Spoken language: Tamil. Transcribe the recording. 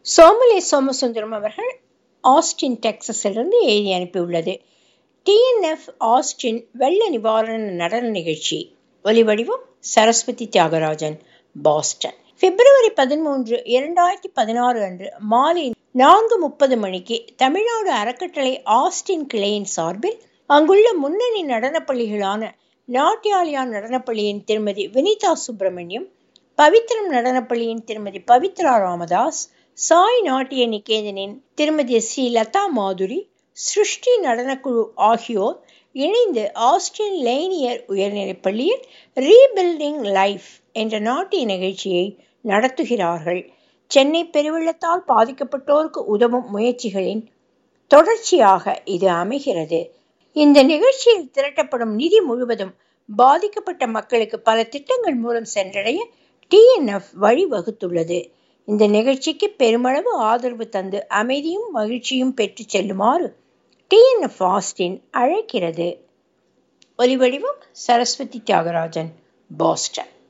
சோமலே சோமசுந்தரம் அவர்கள் ஆஸ்டின் டெக்சஸிலிருந்து எழுதி அனுப்பியுள்ளது டிஎன்எஃப் ஆஸ்டின் வெள்ள நிவாரண நடன நிகழ்ச்சி ஒலிவடிவம் சரஸ்வதி தியாகராஜன் பாஸ்டன் பிப்ரவரி பதிமூன்று இரண்டாயிரத்தி பதினாறு அன்று மாலை நான்கு முப்பது மணிக்கு தமிழ்நாடு அறக்கட்டளை ஆஸ்டின் கிளையின் சார்பில் அங்குள்ள முன்னணி நடனப்பள்ளிகளான நாட்டியாலயா நடனப்பள்ளியின் திருமதி வினிதா சுப்பிரமணியம் பவித்ரம் நடனப்பள்ளியின் திருமதி பவித்ரா ராமதாஸ் சாய் நாட்டிய நிகேதனின் திருமதி ஸ்ரீ லதா மாதுரி சிருஷ்டி நடனக்குழு ஆகியோர் இணைந்து ஆஸ்டின் லேனியர் உயர்நிலைப் பள்ளியில் ரீபில்டிங் லைஃப் என்ற நாட்டிய நிகழ்ச்சியை நடத்துகிறார்கள் சென்னை பெருவெள்ளத்தால் பாதிக்கப்பட்டோருக்கு உதவும் முயற்சிகளின் தொடர்ச்சியாக இது அமைகிறது இந்த நிகழ்ச்சியில் திரட்டப்படும் நிதி முழுவதும் பாதிக்கப்பட்ட மக்களுக்கு பல திட்டங்கள் மூலம் சென்றடைய டிஎன்எஃப் வழிவகுத்துள்ளது இந்த நிகழ்ச்சிக்கு பெருமளவு ஆதரவு தந்து அமைதியும் மகிழ்ச்சியும் பெற்று செல்லுமாறு டிஎன்எஃப் ஆஸ்டின் அழைக்கிறது ஒலிவடிவம் சரஸ்வதி தியாகராஜன் பாஸ்டன்